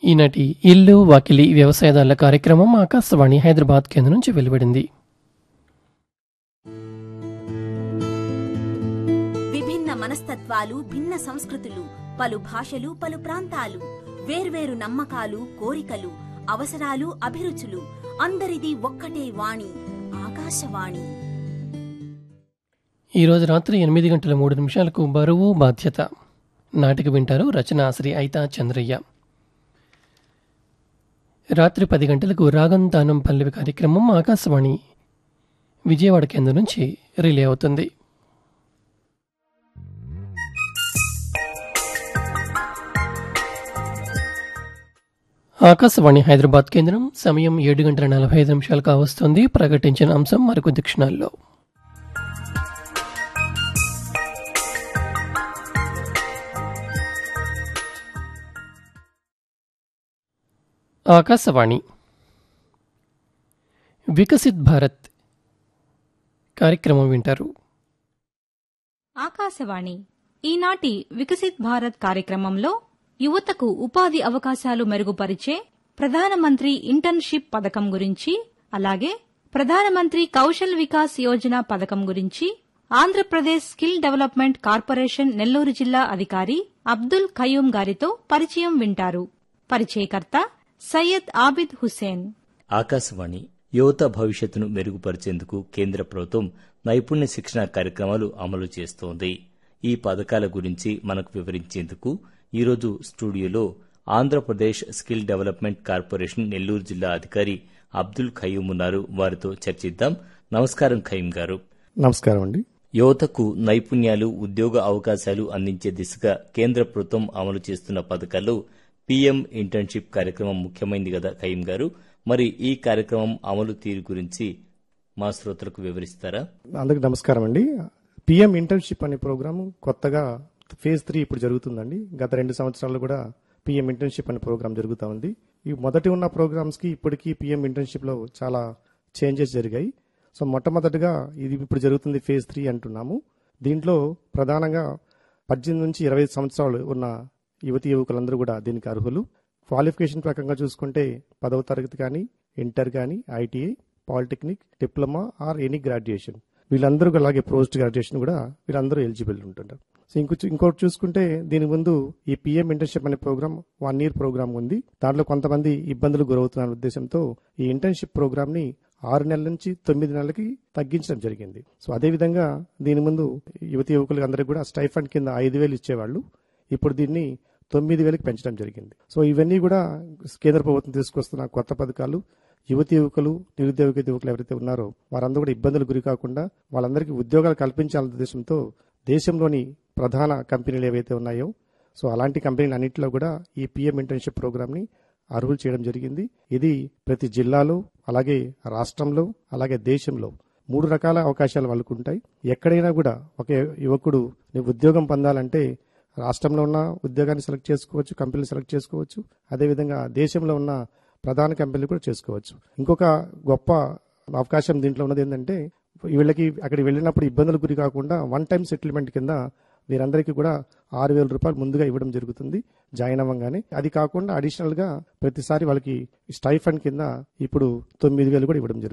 ఈనాటి ఇల్లు వాకిలి వ్యవసాయదారుల కార్యక్రమం ఆకాశవాణి హైదరాబాద్ కేంద్రం నుంచి వెలువడింది విభిన్న మనస్తత్వాలు భిన్న సంస్కృతులు పలు భాషలు పలు ప్రాంతాలు వేర్వేరు నమ్మకాలు కోరికలు అవసరాలు అభిరుచులు అందరిది ఒక్కటే వాణి ఆకాశవాణి ఈరోజు రాత్రి ఎనిమిది గంటల మూడు నిమిషాలకు బరువు బాధ్యత నాటిక వింటారు రచన శ్రీ ఐతా చంద్రయ్య రాత్రి పది గంటలకు రాగం తానం పల్లవి కార్యక్రమం ఆకాశవాణి విజయవాడ కేంద్రం నుంచి రిలే అవుతుంది ఆకాశవాణి హైదరాబాద్ కేంద్రం సమయం ఏడు గంటల నలభై ఐదు నిమిషాలు కావస్తుంది ప్రకటించిన అంశం మరికొద్ది క్షణాల్లో ఆకాశవాణి వికసిత్ భారత్ కార్యక్రమం వింటారు ఆకాశవాణి ఈనాటి వికసిత్ భారత్ కార్యక్రమంలో యువతకు ఉపాధి అవకాశాలు మెరుగుపరిచే ప్రధానమంత్రి ఇంటర్న్షిప్ పథకం గురించి అలాగే ప్రధానమంత్రి కౌశల్ వికాస్ యోజన పథకం గురించి Andhra Pradesh skill development corporation Nellore జిల్లా అధికారి అబ్దుల్ ఖయూం గారితో పరిచయం వింటారు పరిచయకర్త సయ్యద్ ఆబిద్ హుసేన్ ఆకాశవాణి యువత భవిష్యత్తును మెరుగుపరిచేందుకు కేంద్ర ప్రభుత్వం నైపుణ్య శిక్షణ కార్యక్రమాలు అమలు చేస్తోంది ఈ పథకాల గురించి మనకు వివరించేందుకు ఈరోజు స్టూడియోలో Andhra Pradesh skill development corporation Nellore జిల్లా అధికారి అబ్దుల్ ఖయూం ఉన్నారు వారితో చర్చిద్దాం నమస్కారం ఖయూం గారు నమస్కారం అండి యువతకు నైపుణ్యాలు ఉద్యోగ అవకాశాలు అందించే దిశగా కేంద్ర ప్రభుత్వం అమలు చేస్తున్న పథకాల్లో పీఎం ఇంటర్న్షిప్ కార్యక్రమం ముఖ్యమైనది కదా ఖయీం గారు మరి ఈ కార్యక్రమం అమలు తీరు గురించి మా శ్రోతలకు వివరిస్తారా అందరికి నమస్కారం అండి పిఎం ఇంటర్న్షిప్ అనే ప్రోగ్రామ్ కొత్తగా ఫేజ్ త్రీ ఇప్పుడు జరుగుతుందండి గత రెండు సంవత్సరాలు కూడా పిఎం ఇంటర్న్షిప్ అనే ప్రోగ్రామ్ జరుగుతూ ఉంది ఈ మొదటి ఉన్న ప్రోగ్రామ్స్ కి ఇప్పటికీ పిఎం ఇంటర్న్షిప్ లో చాలా చేంజెస్ జరిగాయి సో మొట్టమొదటిగా ఇది ఇప్పుడు జరుగుతుంది ఫేజ్ త్రీ అంటున్నాము దీంట్లో ప్రధానంగా పద్దెనిమిది నుంచి ఇరవై సంవత్సరాలు ఉన్న యువతి యువకులందరూ కూడా దీనికి అర్హులు క్వాలిఫికేషన్ ప్రకారంగా చూసుకుంటే పదవ తరగతి కానీ ఇంటర్ కానీ ITI polytechnic diploma or any graduation వీళ్ళందరూ కూడా అలాగే పోస్ట్ గ్రాడ్యుయేషన్ కూడా వీళ్ళందరూ ఎలిజిబుల్ ఉంటుంటారు సో ఇంకో ఇంకోటి చూసుకుంటే దీని ముందు ఈ పిఎం ఇంటర్న్షిప్ అనే ప్రోగ్రామ్ వన్ ఇయర్ ప్రోగ్రామ్ ఉంది దాంట్లో కొంతమంది ఇబ్బందులు గురవుతున్న ఉద్దేశంతో ఈ ఇంటర్న్షిప్ ప్రోగ్రామ్ ని ఆరు నెలల నుంచి తొమ్మిది నెలలకి తగ్గించడం జరిగింది సో అదే విధంగా దీని ముందు యువతి యువకులు అందరికీ కూడా స్టైఫండ్ కింద ఐదు వేలు ఇచ్చేవాళ్ళు ఇప్పుడు దీన్ని తొమ్మిది వేలకు పెంచడం జరిగింది సో ఇవన్నీ కూడా కేంద్ర ప్రభుత్వం తీసుకొస్తున్న కొత్త పథకాలు యువతి యువకులు నిరుద్యోగ యువకులు ఎవరైతే ఉన్నారో వారందరూ కూడా ఇబ్బందులు గురి కాకుండా వాళ్ళందరికీ ఉద్యోగాలు కల్పించాలనే ఉద్దేశంతో దేశంలోని ప్రధాన కంపెనీలు ఏవైతే ఉన్నాయో సో అలాంటి కంపెనీలు అన్నింటిలో కూడా ఈ పిఎం ఇంటర్న్షిప్ ప్రోగ్రామ్ ని అర్హులు చేయడం జరిగింది ఇది ప్రతి జిల్లాలో అలాగే రాష్ట్రంలో అలాగే దేశంలో మూడు రకాల అవకాశాలు వాళ్ళకు ఉంటాయి ఎక్కడైనా కూడా ఒక యువకుడు నీ ఉద్యోగం పొందాలంటే రాష్ట్రంలో ఉన్న ఉద్యోగాన్ని సెలెక్ట్ చేసుకోవచ్చు కంపెనీలు సెలెక్ట్ చేసుకోవచ్చు అదేవిధంగా దేశంలో ఉన్న ప్రధాన కంపెనీలు కూడా చేసుకోవచ్చు ఇంకొక గొప్ప అవకాశం దీంట్లో ఉన్నది ఏంటంటే వీళ్ళకి అక్కడికి వెళ్ళినప్పుడు ఇబ్బందులు గురి కాకుండా వన్ టైం సెటిల్మెంట్ కింద వీరందరికీ కూడా ఆరు వేల రూపాయలు ముందుగా ఇవ్వడం జరుగుతుంది జాయిన్ అవ్వగానే అది కాకుండా అడిషనల్ గా ప్రతిసారి వాళ్ళకి స్టైఫండ్ కింద ఇప్పుడు తొమ్మిది వేలు కూడా ఇవ్వడం జరుగుతుంది